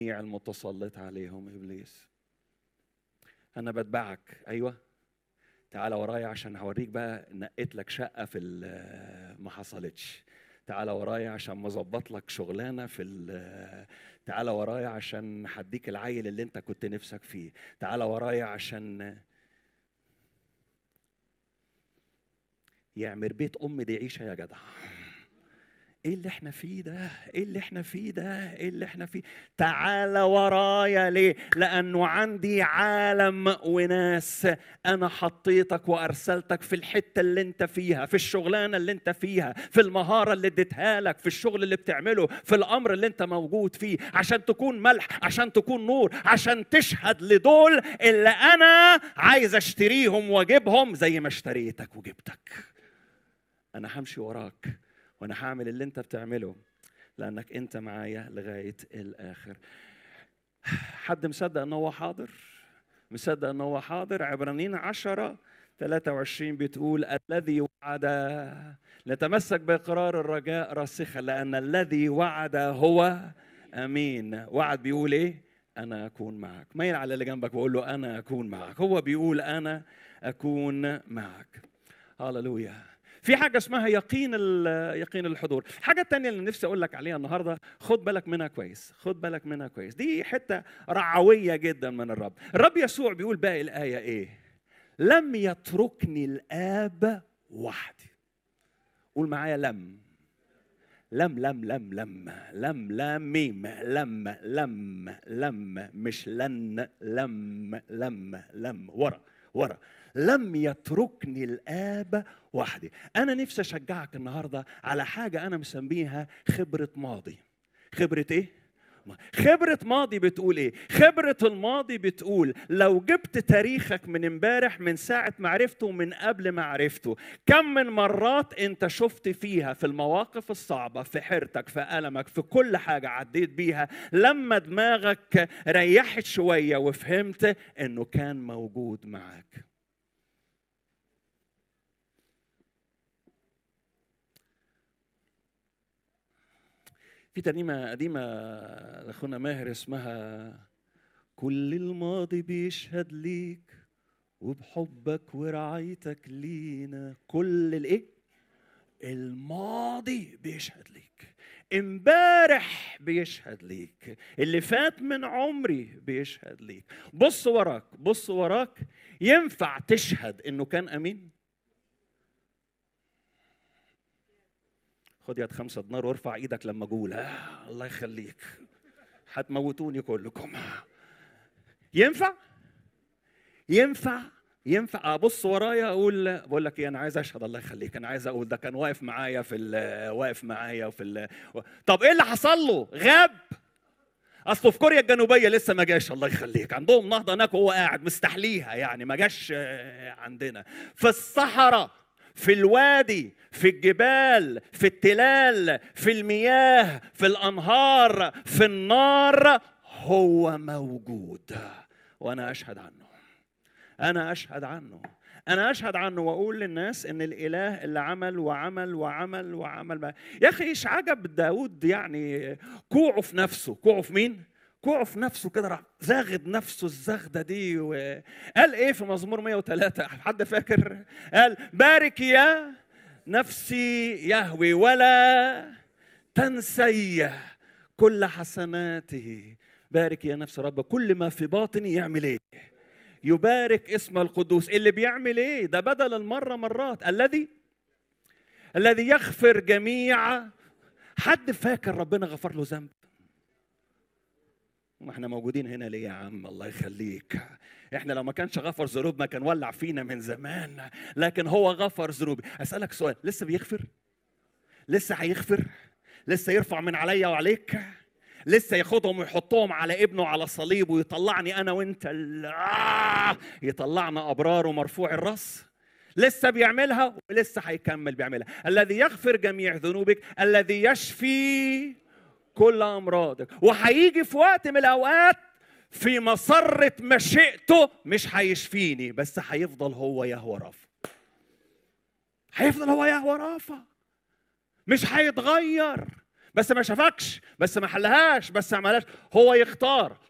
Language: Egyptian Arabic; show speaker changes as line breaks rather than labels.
الجميع المتسلط عليهم ابليس انا بتبعك ايوه تعالى ورايا عشان هوريك بقى نقيت لك شقه في ال- ما حصلتش تعالى ورايا عشان مظبط لك شغلانه في ال- تعالى ورايا عشان هديك العيل اللي انت كنت نفسك فيه تعالى ورايا عشان يعمر بيت ام دي عيشه يا جدع ايه اللي احنا فيه ده ايه اللي احنا فيه ده ايه اللي احنا فيه تعال ورايا ليه لانه عندي عالم وناس انا حطيتك وارسلتك في الحته اللي انت فيها في الشغلانه اللي انت فيها في المهاره اللي اديتها لك في الشغل اللي بتعمله في الامر اللي انت موجود فيه عشان تكون ملح عشان تكون نور عشان تشهد لدول اللي انا عايز اشتريهم واجيبهم زي ما اشتريتك وجبتك انا همشي وراك وانا هعمل اللي انت بتعمله لانك انت معايا لغايه الاخر حد مصدق ان هو حاضر مصدق ان هو حاضر عبرانيين عشرة 23 بتقول الذي وعد نتمسك باقرار الرجاء راسخا لان الذي وعد هو امين وعد بيقول ايه انا اكون معك ميل على اللي جنبك وقول له انا اكون معك هو بيقول انا اكون معك هللويا في حاجة اسمها يقين ال- يقين الحضور، الحاجة التانية اللي نفسي أقول لك عليها النهاردة خد بالك منها كويس، خد بالك منها كويس، دي حتة رعوية جدا من الرب، الرب يسوع بيقول باقي الآية إيه؟ لم يتركني الآب وحدي. قول معايا لم لم لم لم لم لم لم ميم لم لم لم مش لن لم لم لم ورا ورا لم يتركني الاب وحدي انا نفسي اشجعك النهارده على حاجه انا مسميها خبره ماضي خبره ايه خبرة ماضي بتقول ايه؟ خبرة الماضي بتقول لو جبت تاريخك من امبارح من ساعة ما عرفته ومن قبل ما عرفته، كم من مرات انت شفت فيها في المواقف الصعبة في حيرتك في ألمك في كل حاجة عديت بيها لما دماغك ريحت شوية وفهمت انه كان موجود معاك. في ترنيمة قديمة لأخونا ماهر اسمها كل الماضي بيشهد ليك وبحبك ورعايتك لينا كل الايه الماضي بيشهد ليك امبارح بيشهد ليك اللي فات من عمري بيشهد ليك بص وراك بص وراك ينفع تشهد انه كان امين خد يد خمسة دينار وارفع ايدك لما اقول آه الله يخليك هتموتوني كلكم ينفع ينفع ينفع ابص ورايا اقول بقول لك ايه انا عايز اشهد الله يخليك انا عايز اقول ده كان واقف معايا في ال- واقف معايا وفي ال... طب ايه اللي حصل له غاب اصله في كوريا الجنوبيه لسه ما جاش الله يخليك عندهم نهضه هناك وهو قاعد مستحليها يعني ما جاش آه، عندنا في الصحراء في الوادي في الجبال في التلال في المياه في الانهار في النار هو موجود وانا اشهد عنه انا اشهد عنه انا اشهد عنه واقول للناس ان الاله اللي عمل وعمل وعمل وعمل ما. يا اخي ايش عجب داود يعني كوعه في نفسه كوعه في مين كوعه في نفسه كده راح زاغد نفسه الزغده دي وقال ايه في مزمور 103 حد فاكر قال بارك يا نفسي يهوي ولا تنسي كل حسناته بارك يا نفس رب كل ما في باطني يعمل ايه يبارك اسم القدوس اللي بيعمل ايه ده بدل المره مرات الذي الذي يغفر جميع حد فاكر ربنا غفر له ذنب ما احنا موجودين هنا ليه يا عم الله يخليك احنا لو ما كانش غفر ذنوبنا كان ولع فينا من زمان لكن هو غفر ذنوبي اسالك سؤال لسه بيغفر لسه هيغفر لسه يرفع من عليا وعليك لسه ياخدهم ويحطهم على ابنه على صليب ويطلعني انا وانت ال- آه! يطلعنا ابرار ومرفوع الراس لسه بيعملها ولسه هيكمل بيعملها الذي يغفر جميع ذنوبك الذي يشفي كل امراضك وهيجي في وقت من الاوقات في مسرة مشيئته مش هيشفيني بس هيفضل هو يهوى رافع هيفضل هو يهوى رافع مش هيتغير بس ما شافكش بس ما حلهاش بس ما عملهاش هو يختار